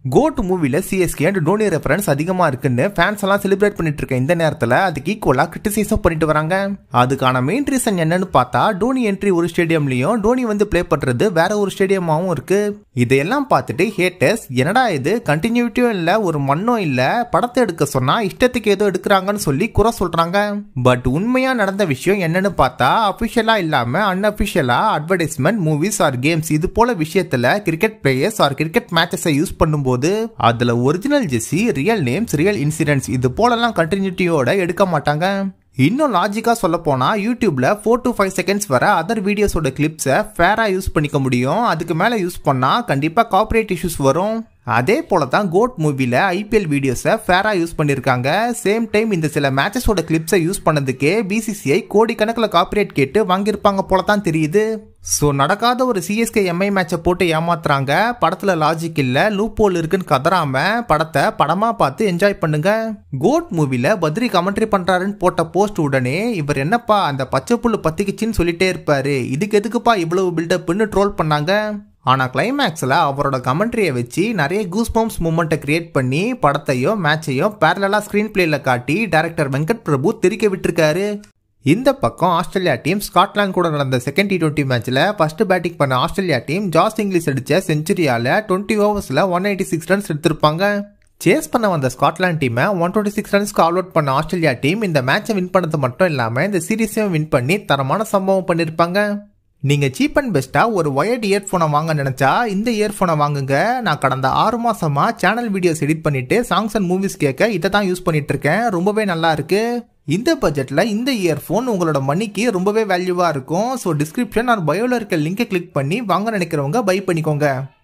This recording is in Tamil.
கோட் மூவில சிஎஸ்கே அண்ட் டோனி ரெஃபரன்ஸ் அதிகமா இருக்குன்னு ஃபேன்ஸ் எல்லாம் செலிப்ரேட் பண்ணிட்டு இருக்க இந்த நேரத்துல அதுக்கு ஈக்குவலா கிரிட்டிசைஸும் பண்ணிட்டு வராங்க அதுக்கான மெயின் ரீசன் என்னன்னு பார்த்தா டோனி என்ட்ரி ஒரு ஸ்டேடியம்லயும் டோனி வந்து ப்ளே பண்றது வேற ஒரு ஸ்டேடியமாவும் இருக்கு இதையெல்லாம் பார்த்துட்டு ஹேட்டர்ஸ் என்னடா இது கண்டினியூட்டியும் இல்ல ஒரு மண்ணும் இல்ல படத்தை எடுக்க சொன்னா இஷ்டத்துக்கு ஏதோ எடுக்கிறாங்கன்னு சொல்லி குறை சொல்றாங்க பட் உண்மையா நடந்த விஷயம் என்னன்னு பார்த்தா அபிஷியலா இல்லாம அன்அபிஷியலா அட்வர்டைஸ்மெண்ட் மூவிஸ் ஆர் கேம்ஸ் இது போல விஷயத்துல கிரிக்கெட் பிளேயர்ஸ் ஆர் கிரிக்கெட் மேட்சஸை யூஸ் பண்ணும்போது அதுல ஒரிஜினல் ஜெஸ்ஸி ரியல் நேம்ஸ் ரியல் இன்சிடென்ட்ஸ் இது போலலாம் கண்டினியூட்டியோட எடுக்க மாட்டாங்க இன்னும் லாஜிக்கா சொல்ல போனா யூடியூப்ல ஃபோர் டு ஃபைவ் செகண்ட்ஸ் வர அதர் வீடியோஸோட கிளிப்ஸை ஃபேரா யூஸ் பண்ணிக்க முடியும் அதுக்கு மேல யூஸ் பண்ணா கண்டிப்பா காப்பரேட் இஷ்யூஸ் வரும் அதே போல தான் கோட் மூவில ஐபிஎல் வீடியோஸை ஃபேரா யூஸ் பண்ணிருக்காங்க சேம் டைம் இந்த சில மேட்சஸோட கிளிப்ஸை யூஸ் பண்ணதுக்கே பிசிசிஐ கோடிக்கணக்கில் காப்பரேட் கேட்டு வாங்கியிருப்பாங்க போல தான் தெரியுது ஸோ நடக்காத ஒரு சிஎஸ்கே எம்ஐ மேட்சை போட்டு ஏமாத்துறாங்க படத்துல லாஜிக் இல்ல லூப் ஹோல் இருக்குன்னு கதறாம படத்தை படமா பார்த்து என்ஜாய் பண்ணுங்க கோட் மூவில பத்ரி கமெண்ட்ரி பண்றாருன்னு போட்ட போஸ்ட் உடனே இவர் என்னப்பா அந்த பச்சை புல்லு பத்திக்குச்சின்னு சொல்லிட்டே இருப்பாரு இதுக்கு எதுக்குப்பா இவ்வளவு பில்டப்னு ட்ரோல் பண்ணாங்க ஆனா கிளைமேக்ஸ்ல அவரோட கமெண்ட்ரியை வச்சு நிறைய கூஸ் பம்ப்ஸ் மூமெண்ட்டை கிரியேட் பண்ணி படத்தையும் மேட்சையும் பேரலா ஸ்கிரீன் பிளேல காட்டி டைரக்டர் வெங்கட் பிரபு திரிக்க விட்டுருக்காரு இந்த பக்கம் ஆஸ்திரேலியா டீம் ஸ்காட்லாந்து கூட நடந்த செகண்ட் டி டுவெண்ட்டி மேட்ச்ல ஃபர்ஸ்ட் பேட்டிங் பண்ண ஆஸ்திரேலியா டீம் ஜாஸ் இங்கிலீஷ் அடிச்ச செஞ்சுரியால டுவெண்ட்டி ஓவர்ஸ்ல ஒன் எயிட்டி சிக்ஸ் ரன்ஸ் எடுத்திருப்பாங்க சேஸ் பண்ண வந்த ஸ்காட்லாந்து டீமை ஒன் டுவெண்ட்டி சிக்ஸ் ரன்ஸ்க்கு ஆல் அவுட் பண்ண ஆஸ்திரேலியா டீம் இந்த மேட்சை வின் பண்ணது மட்டும் இல்லாம இந்த சீரீஸையும் வின் பண்ணி தரமான சம்பவம் பண்ணிருப்பாங்க நீங்க சீப் அண்ட் பெஸ்டா ஒரு ஒயர்ட் இயர்ஃபோனை வாங்க நினைச்சா இந்த இயர்ஃபோனை வாங்குங்க நான் கடந்த ஆறு மாசமா சேனல் வீடியோஸ் எடிட் பண்ணிட்டு சாங்ஸ் அண்ட் மூவிஸ் கேட்க இதை தான் யூஸ் பண்ணிட்டு இருக்கேன் ரொம்பவே நல்லா இருக்கு இந்த பட்ஜெட்ல இந்த இயர்ஃபோன் உங்களோட மணிக்கு ரொம்பவே வேல்யூவா இருக்கும் ஸோ டிஸ்கிரிப்ஷன் ஆர் பயோல இருக்க லிங்கை கிளிக் பண்ணி வாங்க நினைக்கிறவங்க பை பண்ணிக்கோங்க